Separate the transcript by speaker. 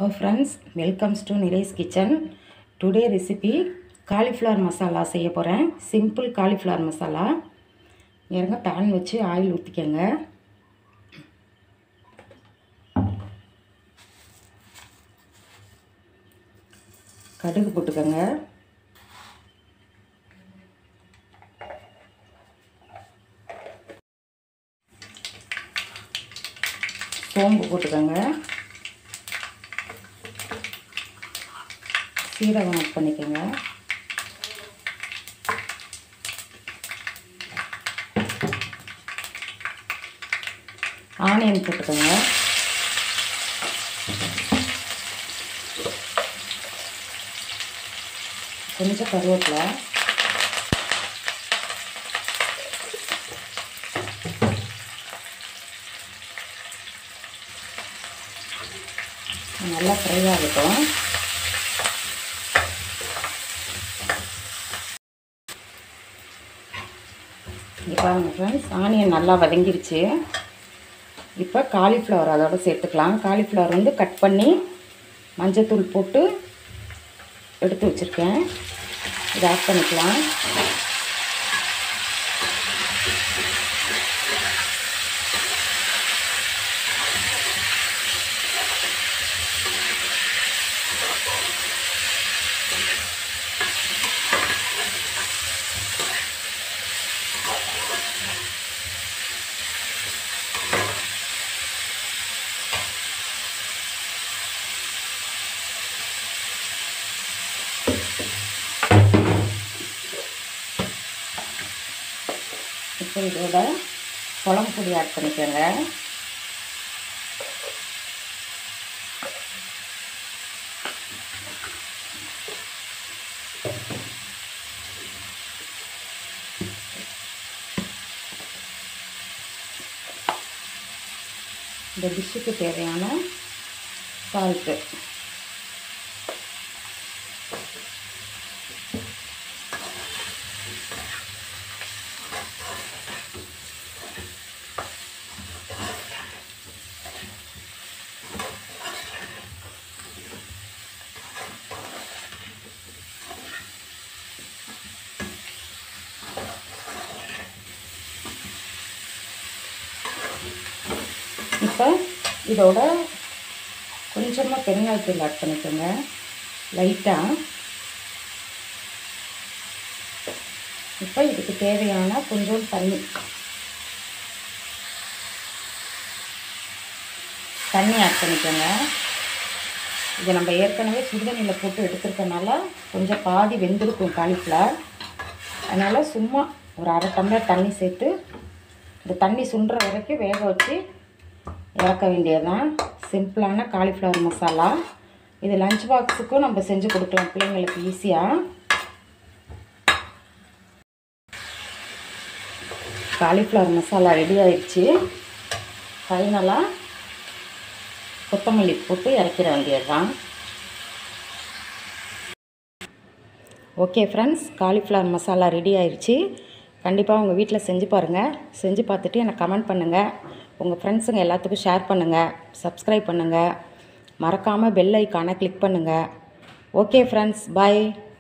Speaker 1: hello friends welcomes to Nires kitchen today recipe cauliflower masala செய்ய போகிறேன் simple cauliflower masala இறங்க pan வச்சு ஆயில் ஊற்றிக்கங்க கடுகு போட்டுக்கோங்க சோம்பு போட்டுக்கோங்க சீரகம் ஆட் பண்ணிக்கோங்க ஆனியன் போட்டுக்கோங்க கொஞ்சம் கருவேப்பிலை நல்லா ஃப்ரை ஆகட்டும் இப்போ ஃப்ரெண்ட்ஸ் ஆனியன் நல்லா வதங்கிருச்சு இப்போ காலிஃப்ளவர் அதோட சேர்த்துக்கலாம் காலிஃப்ளவர் வந்து கட் பண்ணி மஞ்சத்தூள் போட்டு எடுத்து வச்சுருக்கேன் இதை ஆட் பண்ணிக்கலாம் இப்போ இதோட குழம்பு பொடி ஆட் பண்ணிக்கோங்க இந்த டிஷ்ஷுக்கு தேவையான சால்ட்டு இப்போ இதோட கொஞ்சமாக பெருங்காயத்தூள் ஆட் பண்ணிக்கோங்க லைட்டாக இப்போ இதுக்கு தேவையான கொஞ்சம் தண்ணி தண்ணி ஆட் பண்ணிக்கோங்க இதை நம்ம ஏற்கனவே சுடுதண்ணியில் போட்டு எடுத்துருக்கனால கொஞ்சம் பாதி வெந்திருக்கும் காலிஃப்ளவர் அதனால் சும்மா ஒரு அரை டம்ளர் தண்ணி சேர்த்து இந்த தண்ணி சுண்டுற வரைக்கும் வேக வச்சு இறக்க வேண்டியதுதான் சிம்பிளான காலிஃப்ளவர் மசாலா இது லஞ்ச் பாக்ஸுக்கும் நம்ம செஞ்சு கொடுக்கலாம் பிள்ளைங்களுக்கு ஈஸியாக காலிஃப்ளவர் மசாலா ரெடி ஆயிடுச்சு ஃபைனலாக கொத்தமல்லி போட்டு இறக்கிற வேண்டியது தான் okay friends cauliflower masala ready ஆயிடுச்சு கண்டிப்பாக உங்கள் வீட்டில் செஞ்சு பாருங்கள் செஞ்சு பார்த்துட்டு எனக்கு கமெண்ட் பண்ணுங்கள் உங்கள் ஃப்ரெண்ட்ஸுங்க எல்லாத்துக்கும் ஷேர் பண்ணுங்கள் சப்ஸ்கிரைப் பண்ணுங்கள் மறக்காமல் பெல் ஐக்கானை கிளிக் பண்ணுங்கள் ஓகே ஃப்ரெண்ட்ஸ் பாய்